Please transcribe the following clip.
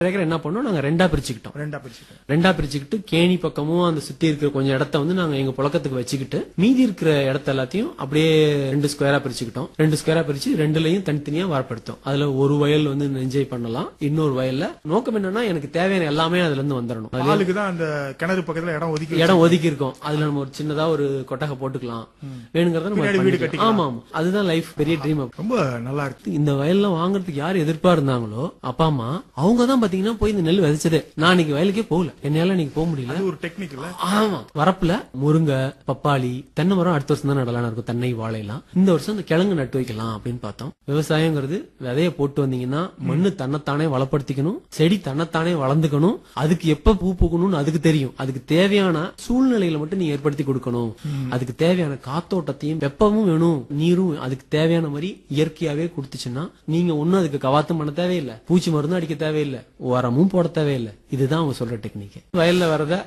Acre என்ன பண்ணோம் நாங்க ரெண்டா பிரிச்சுக்கிட்டோம் ரெண்டா பிரிச்சுக்கோங்க ரெண்டா பிரிச்சுக்கிட்டு கேணி பக்கமும் அந்த சுத்தி இருக்கிற கொஞ்சம் இடத்த வந்து நாங்க எங்க புழக்கத்துக்கு வச்சுக்கிட்டு மீதி இருக்கிற இடத்த எல்லாத்தையும் அப்படியே ரெண்டு ஸ்கொயரா பிரிச்சுக்கிட்டோம் ரெண்டு ஸ்கொயரா பிரிச்சு ரெண்டுலயும் தனித்தனியா வரப்படுத்தோம் அதுல ஒரு வயல் வந்து என்ஜாய் பண்ணலாம் இன்னொரு வயல்ல நோக்கம் என்னன்னா எனக்கு தேவையான எல்லாமே அதுல இருந்து வந்துடணும் அதுல ஆளுக்கு தான் அந்த கிணறு பக்கத்துல இடம் ஒதுக்கி இடம் ஒதுக்கி இருக்கோம் அதுல நம்ம ஒரு சின்னதா ஒரு கொட்டகை போட்டுக்கலாம் வேணுங்கிறத நம்ம பின்னாடி வீடு பண்ணிக்கலாம். ஆமா ஆமா அதுதான் லைஃப் பெரிய ட்ரீம் ரொம்ப நல்லா இருக்கு இந்த வயல்லாம் வாங்குறதுக்கு யார் எதிர்ப்பா இருந்தாங்களோ அப்பா அம்மா அவங்க தான் பாத்தீங்கன்னா போய் இந்த நெல் விதைச்சதே நான் இன்னைக்கு வயலுக்கே போகல என்னால இன்னைக்கு போக முடியல அது ஒரு டெக்னிக் இல்ல ஆமா வரப்புல முருங்கை பப்பாளி தென்னை மரம் அடுத்த வருஷம் தான் நடலாம் இருக்கும் தென்னை வாழைலாம் இந்த வருஷம் இந்த கிழங்கு நட்டு வைக்கலாம் அப்படின்னு பார்த்தோம் விவசாயங்கிறது விதைய போட்டு வந்தீங்கன்னா மண்ணு தன்னைத்தானே வளப்படுத்திக்கணும் செடி தன்னைத்தானே வளர்ந்துக்கணும் அதுக்கு எப்ப பூ பூக்கணும்னு அதுக்கு தெரியும் அதுக்கு தேவையான சூழ்நிலையில மட்டும் நீங்க ஏற்படுத்தி கொடுக்கணும் அதுக்கு தேவையான காத்தோட்டத்தையும் வெப்பமும் வேணும் நீரும் அதுக்கு தேவையான மாதிரி இயற்கையாவே கொடுத்துச்சுன்னா நீங்க ஒண்ணும் அதுக்கு கவாத்தம் பண்ண தேவையில்லை பூச்சி மருந்தும் அடிக்க தேவையில்லை உரமும் போட தேவையில்லை இதுதான் அவங்க சொல்ற டெக்னிக் வயல்ல வரத